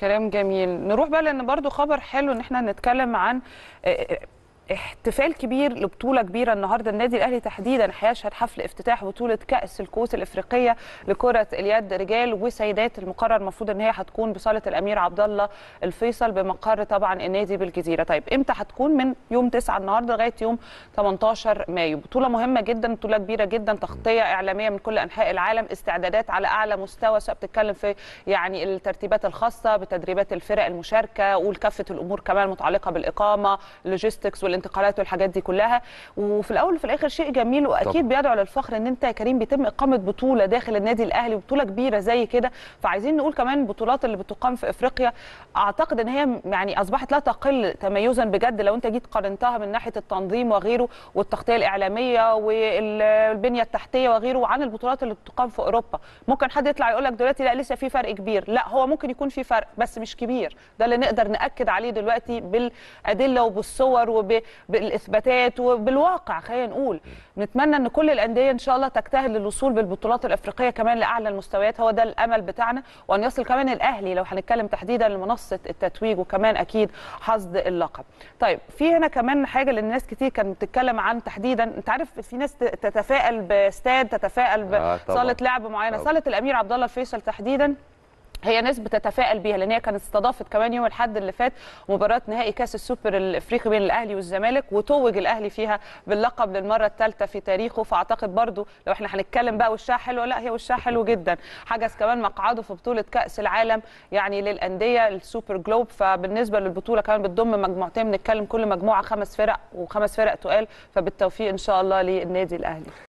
كلام جميل نروح بقى لان برضو خبر حلو ان احنا نتكلم عن آه، احتفال كبير لبطوله كبيره النهارده النادي الاهلي تحديدا هيشهد حفل افتتاح بطوله كاس الكؤوس الافريقيه لكره اليد رجال وسيدات المقرر المفروض ان هي هتكون بصاله الامير عبد الله الفيصل بمقر طبعا النادي بالجزيره طيب امتى هتكون من يوم 9 النهارده لغايه يوم 18 مايو بطوله مهمه جدا بطوله كبيره جدا تغطيه اعلاميه من كل انحاء العالم استعدادات على اعلى مستوى سواء بتتكلم في يعني الترتيبات الخاصه بتدريبات الفرق المشاركه وكافه الامور كمان المتعلقه بالاقامه اللوجيستكس والانتقالات والحاجات دي كلها وفي الاول وفي الاخر شيء جميل واكيد بيدعو للفخر ان انت يا كريم بيتم اقامه بطوله داخل النادي الاهلي وبطوله كبيره زي كده فعايزين نقول كمان البطولات اللي بتقام في افريقيا اعتقد ان هي يعني اصبحت لا تقل تميزا بجد لو انت جيت قارنتها من ناحيه التنظيم وغيره والتغطيه الاعلاميه والبنيه التحتيه وغيره عن البطولات اللي بتقام في اوروبا ممكن حد يطلع يقول لك دلوقتي لا لسه في فرق كبير لا هو ممكن يكون في فرق بس مش كبير ده اللي نقدر ناكد عليه دلوقتي بالادله وبالصور وبالاثباتات وبالواقع خلينا نقول نتمنى ان كل الانديه ان شاء الله تجتهد للوصول بالبطولات الافريقيه كمان لاعلى المستويات هو ده الامل بتاعنا وان يصل كمان الاهلي لو هنتكلم تحديدا لمنصه التتويج وكمان اكيد حصد اللقب طيب في هنا كمان حاجه لان ناس كتير كانت بتتكلم عن تحديدا انت عارف في ناس تتفائل باستاد تتفائل آه، طبعاً. بصاله لعب معينه طبعاً. صاله الامير عبد الله الفيصل تحديدا هي ناس بتتفائل بيها لان هي كانت استضافت كمان يوم الاحد اللي فات مباراه نهائي كاس السوبر الافريقي بين الاهلي والزمالك وتوج الاهلي فيها باللقب للمره الثالثه في تاريخه فاعتقد برضو لو احنا هنتكلم بقى وشها حلو لا هي وشها حلو جدا حجز كمان مقعده في بطوله كاس العالم يعني للانديه السوبر جلوب فبالنسبه للبطوله كمان بتضم مجموعتين بنتكلم كل مجموعه خمس فرق وخمس فرق تقال فبالتوفيق ان شاء الله للنادي الاهلي